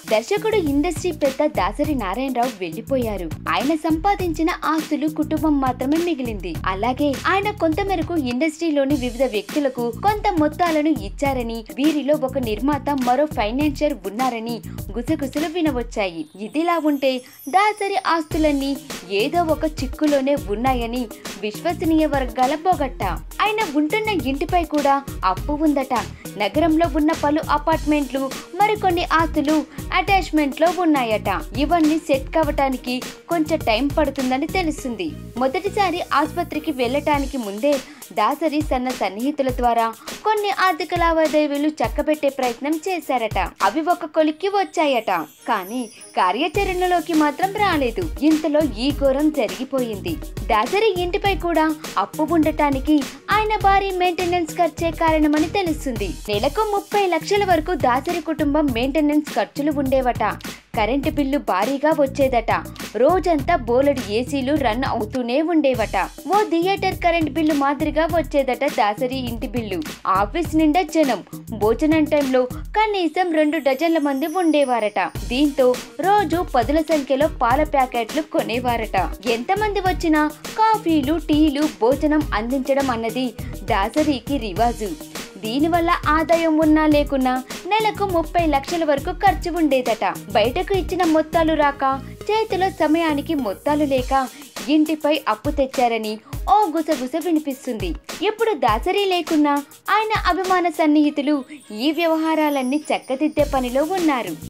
దర్శకుడు ఇండస్ట్రీ పెద్ద దాసరి నారాయణరావు వెళ్లిపోయారు ఆయన సంపాదించిన ఆస్తులు కుటుంబం మాత్రమే మిగిలింది అలాగే ఆయన కొంత మేరకు ఇండస్ట్రీలోని వివిధ వ్యక్తులకు కొంత మొత్తాలను ఇచ్చారని వీరిలో ఒక నిర్మాత మరో ఫైనాన్షియర్ ఉన్నారని గుసగుసలు వినవచ్చాయి ఇదిలా ఉంటే దాసరి ఆస్తులన్నీ ఏదో ఒక చిక్కులోనే ఉన్నాయని విశ్వసనీయ వర్గాల బొగట్ట ఆయన ఉంటున్న ఇంటిపై కూడా అప్పు ఉందట నగరంలో ఉన్న పలు అపార్ట్మెంట్లు మరికొన్ని ఆస్తులు అటాచ్మెంట్ లో ఉన్నాయట ఇవన్నీ సెట్ కావటానికి కొంచెం టైం పడుతుందని తెలుస్తుంది మొదటిసారి ఆసుపత్రికి వెళ్ళటానికి ముందే దాసరి తన సన్నిహితుల ద్వారా కొన్ని ఆర్థిక లావాదేవీలు చక్కబెట్టే ప్రయత్నం చేశారట అవి ఒక కొలిక్కి వచ్చాయట కానీ కార్యాచరణలోకి మాత్రం రాలేదు ఇంతలో ఈ ఘోరం జరిగిపోయింది దాసరి ఇంటిపై కూడా అప్పు ఉండటానికి ఆయన భారీ మెయింటెనెన్స్ ఖర్చే కారణమని తెలుస్తుంది నెలకు ముప్పై లక్షల వరకు దాసరి కుటుంబం మెయింటెనెన్స్ ఖర్చులు ఉండేవట కరెంటు బిల్లు భారీగా వచ్చేదట రోజంతా బోలెడు ఏసీలు రన్ అవుతూనే ఉండేవట ఓ థియేటర్ కరెంట్ బిల్లు మాదిరిగా వచ్చేదట దాసరి ఇంటి బిల్లు ఆఫీస్ నిండా జనం భోజనం టైంలో కనీసం రెండు డజన్ల మంది ఉండేవారట దీంతో రోజు పదుల సంఖ్యలో పాల ప్యాకెట్లు కొనేవారట ఎంతమంది వచ్చినా కాఫీలు టీలు భోజనం అందించడం అన్నది దాసరికి రివాజు దీనివల్ల ఆదాయం ఉన్నా లేకున్నా నెలకు ముప్పై లక్షల వరకు ఖర్చు ఉండేదట బయటకు ఇచ్చిన మొత్తాలు రాక చేతిలో సమయానికి మొత్తాలు లేక ఇంటిపై అప్పు తెచ్చారని ఓ గుసగుస వినిపిస్తుంది ఇప్పుడు దాసరి లేకున్నా ఆయన అభిమాన సన్నిహితులు ఈ వ్యవహారాలన్నీ చక్కదిద్దే పనిలో ఉన్నారు